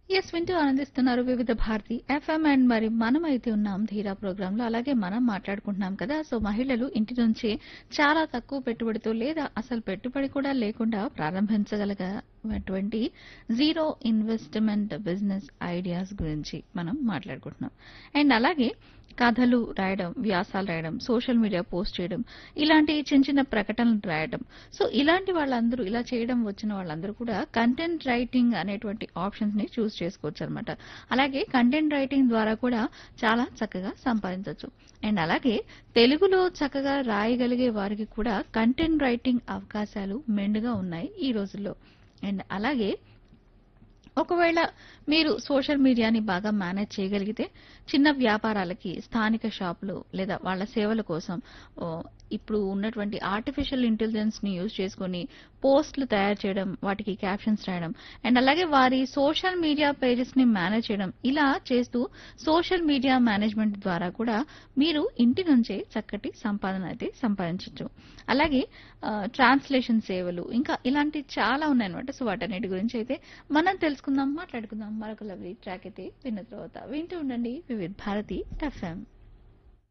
yes వింటూ ఆనందిస్తున్నారు వివిధ భారతి ఎఫ్ఎం అండ్ మరి మనం అయితే ఉన్నాం ధీరా ప్రోగ్రామ్ లో అలాగే మనం మాట్లాడుకుంటున్నాం కదా సో మహిళలు ఇంటి నుంచి చాలా తక్కువ పెట్టుబడితో లేదా అసలు పెట్టుబడి కూడా లేకుండా ప్రారంభించగలిగినటువంటి జీరో ఇన్వెస్ట్మెంట్ బిజినెస్ ఐడియాస్ గురించి మనం మాట్లాడుకుంటున్నాం అండ్ అలాగే కథలు రాయడం వ్యాసాలు రాయడం సోషల్ మీడియా పోస్ట్ చేయడం ఇలాంటి చిన్న చిన్న ప్రకటనలు రాయడం సో ఇలాంటి వాళ్ళందరూ ఇలా చేయడం వచ్చిన వాళ్ళందరూ కూడా కంటెంట్ రైటింగ్ అనేటువంటి ఆప్షన్స్ ని చూస్ చేసుకోవచ్చు అనమాట అలాగే కంటెంట్ రైటింగ్ ద్వారా కూడా చాలా చక్కగా సంపాదించవచ్చు అండ్ అలాగే తెలుగులో చక్కగా రాయగలిగే వారికి కూడా కంటెంట్ రైటింగ్ అవకాశాలు మెండుగా ఉన్నాయి ఈ రోజుల్లో అండ్ అలాగే ఒకవేళ మీరు సోషల్ మీడియాని బాగా మేనేజ్ చేయగలిగితే చిన్న వ్యాపారాలకి స్థానిక షాపులు లేదా వాళ్ళ సేవల కోసం ఓ, ఇప్పుడు ఉన్నటువంటి ఆర్టిఫిషియల్ ఇంటెలిజెన్స్ ని యూజ్ చేసుకొని పోస్టులు తయారు చేయడం వాటికి క్యాప్షన్స్ రాయడం అండ్ అలాగే వారి సోషల్ మీడియా పేజెస్ ని మేనేజ్ చేయడం ఇలా చేస్తూ సోషల్ మీడియా మేనేజ్మెంట్ ద్వారా కూడా మీరు ఇంటి నుంచే చక్కటి సంపాదన అయితే సంపాదించవచ్చు అలాగే ట్రాన్స్లేషన్ సేవలు ఇంకా ఇలాంటి చాలా ఉన్నాయన్నమాట సో వాటన్నిటి గురించి అయితే మనం తెలుసుకుందాం మాట్లాడుకుందాం మరొక లవ్లీ ట్రాక్ అయితే విన్న తర్వాత వింటూ ఉండండి వివిధ్ భారతి ఎఫ్ఎం